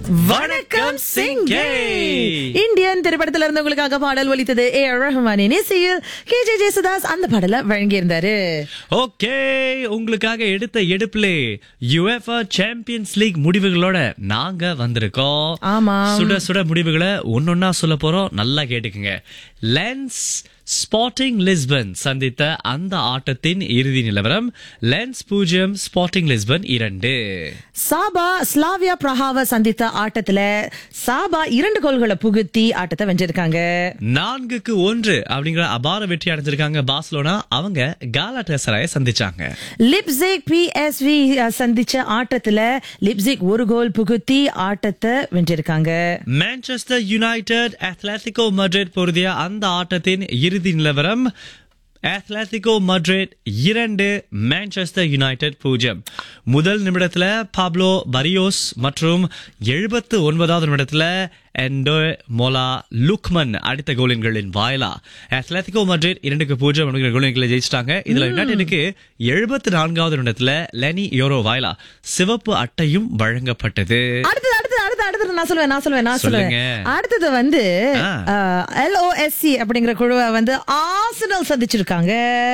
வணக்கம் சிங்கே இந்தியன் திரைப்படத்துல இருந்து உங்களுக்காக பாடல் ஒலித்தது ஏ ஆர் ரஹ்மானின் இசையில் கே ஜே ஜேசுதாஸ் அந்த பாடல வழங்கியிருந்தாரு ஓகே உங்களுக்காக எடுத்த எடுப்புல யுஎஃப்ஆ சாம்பியன்ஸ் லீக் முடிவுகளோட நாங்க வந்திருக்கோம் ஆமாம். சுட சுட முடிவுகளை ஒன்னொன்னா சொல்ல போறோம் நல்லா கேட்டுக்குங்க லென்ஸ் ஸ்பாட்டிங் லிஸ்பன் சந்தித்த அந்த ஆட்டத்தின் இறுதி நிலவரம் லென்ஸ் பூஜ்ஜியம் ஸ்பாட்டிங் லிஸ்பன் இரண்டு சாபா ஸ்லாவியா பிரஹாவ சந்தித்த ஆட்டத்துல சாபா இரண்டு கோல்களை புகுத்தி ஆட்டத்தை வென்றிருக்காங்க நான்குக்கு ஒன்று அப்படிங்கிற அபார வெற்றி அடைஞ்சிருக்காங்க பார்சலோனா அவங்க காலாட்டசராய சந்திச்சாங்க லிப்சிக் பிஎஸ்வி சந்திச்ச ஆட்டத்துல லிப்சிக் ஒரு கோல் புகுத்தி ஆட்டத்தை வென்றிருக்காங்க மான்செஸ்டர் யுனைடெட் அத்லetico மட்ரிட் பொருதிய அந்த ஆட்டத்தின் இறுதி நிலவரம் அத்லetico மட்ரிட் இரண்டு மான்செஸ்டர் யுனைடெட் பூஜ்ஜியம் முதல் நிமிடத்துல பாப்லோ பரியோஸ் மற்றும் எழுபத்து ஒன்பதாவது நிமிடத்துல எண்டோ மோலா லுக்மன் அடித்த கோலின்களின் வாயிலா அத்லetico மட்ரிட் இரண்டுக்கு பூஜ்ஜியம் அப்படிங்கிற கோலின்களை ஜெயிச்சிட்டாங்க இதுல யுனைடெடுக்கு எழுபத்து நான்காவது நிமிடத்துல லெனி யோரோ வாயிலா சிவப்பு அட்டையும் வழங்கப்பட்டது அடுத்தது அடுத்தது அடுத்து அடுத்தது நான் சொல்லுவேன் நான் சொல்லுவேன் நான் சொல்லுவேன் சொல்லுங்க. அடுத்தது வந்து ஆ. எல்ஓஎஸ்சி அப்படிங்கிற குழுவை வந்து ஆர்சனல் சந்திச்சிருக்காங்க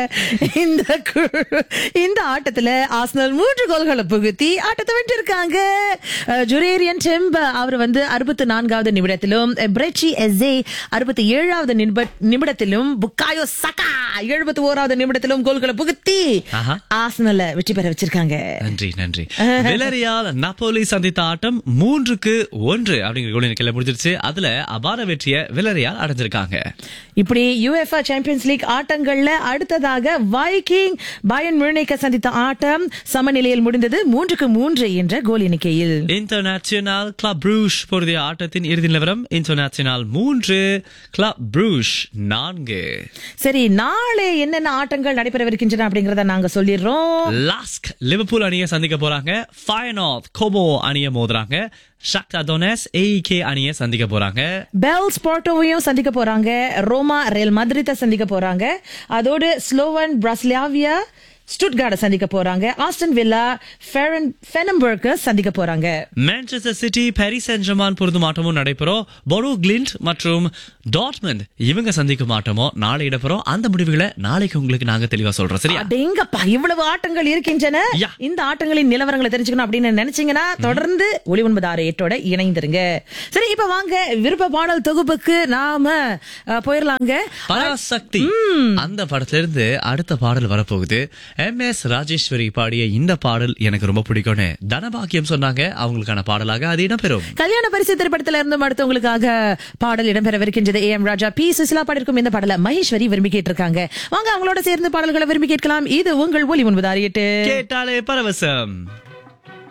இந்த குழு இந்த ஆட்டத்துல ஆர்சனல் மூன்று கோல்களை புகுத்தி ஆட்டத்தை வென்றிருக்காங்க அஹ், ஜுரேரியன் டெம்ப அவர் வந்து அறுபத்தி நான்காவது நிமிடத்திலும் பிரெச்சி எஸ்ஏ அறுபத்தி ஏழாவது நிமிட- நிமிடத்திலும் புக்காயோ சகா எழுபத்தி ஓராவது நிமிடத்திலும் கோல்களை புகுத்தி ஆஹா. ஆர்சனலை வெற்றி பெற வச்சிருக்காங்க நன்றி நன்றி விலரியால் நப்போலி சந்தித்த ஆட்டம் மூன்றுக்கு ஒன்று அப்படிங்கிற கோல் எண்ணிக்கையில முடிஞ்சிருச்சு அதுல அபார வெற்றியை விலரியால் அடைஞ்சிருக்காங்க இப்படி யுஎஃப்ஆ சாம்பியன்ஸ் லீக் ஆட்டங்கள்ல அடுத்ததாக வைக்கிங் பயன் மியூனிக்க சந்தித்த ஆட்டம் சமநிலையில் முடிந்தது மூன்றுக்கு மூன்று என்ற கோல் எண்ணிக்கையில் இன்டர்நேஷனல் கிளப் ப்ரூஷ் பொருதிய ஆட்டத்தின் இறுதி நிலவரம் இன்டர்நேஷனல் மூன்று கிளப் ப்ரூஷ் நான்கு சரி நாளை என்னென்ன ஆட்டங்கள் நடைபெறவிருக்கின்றன அப்படிங்கறத நாங்க சொல்லிடுறோம் லாஸ்க் லிவர்பூல் அணியை சந்திக்க போறாங்க ஃபயனாத் கோபோ அணியை மோதுறாங்க ஷக்டா டொனஸ் ஏஇகே அணியை சந்திக்க போறாங்க பெல் ஸ்போர்ட்டோவையும் சந்திக்க போறாங்க ரோமா ரெல் மத்ரித்தை சந்திக்க போறாங்க அதோடு ஸ்லோவன் பிரஸ்லாவியா ஸ்டுட்கார்டை சந்திக்க போறாங்க ஆஸ்டன் வில்லா ஃபெரன் ஃபெனம்பர்க்கு சந்திக்க போறாங்க Manchester City Paris Saint Germain பொருந்தும் ஆட்டமும் நடைபெறும் பொரோ கிளிண்ட் மற்றும் டாட்மண்ட் இவங்க சந்திக்கும் ஆட்டமோ நாளை இடப்பெறும் அந்த முடிவுகளை நாளைக்கு உங்களுக்கு நாங்க தெளிவா சொல்றோம் சரியா அடேங்கப்பா இவ்வளவு ஆட்டங்கள் இருக்கின்றன யா. இந்த ஆட்டங்களின் நிலவரங்களை தெரிஞ்சுக்கணும் அப்படின்னு நினைச்சீங்கன்னா தொடர்ந்து ஒளி ஒன்பது ஆறு எட்டோட இணைந்திருங்க சரி இப்ப வாங்க விருப்ப பாடல் தொகுப்புக்கு நாம அஹ், போயிரலாங்க பராசக்தி அந்த படத்துல இருந்து அடுத்த பாடல் வரப்போகுது எம் எஸ் ராஜேஸ்வரி பாடிய இந்த பாடல் எனக்கு ரொம்ப பிடிக்கும்னு தனபாக்கியம் சொன்னாங்க அவங்களுக்கான பாடலாக அது இடம்பெறும் கல்யாண பரிசு திரைப்படத்துல இருந்து அடுத்தவங்களுக்காக பாடல் இடம்பெறவிருக்கின்றது A M Raja P Susheela பாடிருக்கும் இந்த பாடல மகேஸ்வரி விரும்பி கேட்டிருக்காங்க வாங்க அவங்களோட சேர்ந்து பாடல்களை விரும்பி கேட்கலாம் இது உங்கள் ஒலி ஒன்பது ஆறு எட்டு கேட்டாலே பரவசம்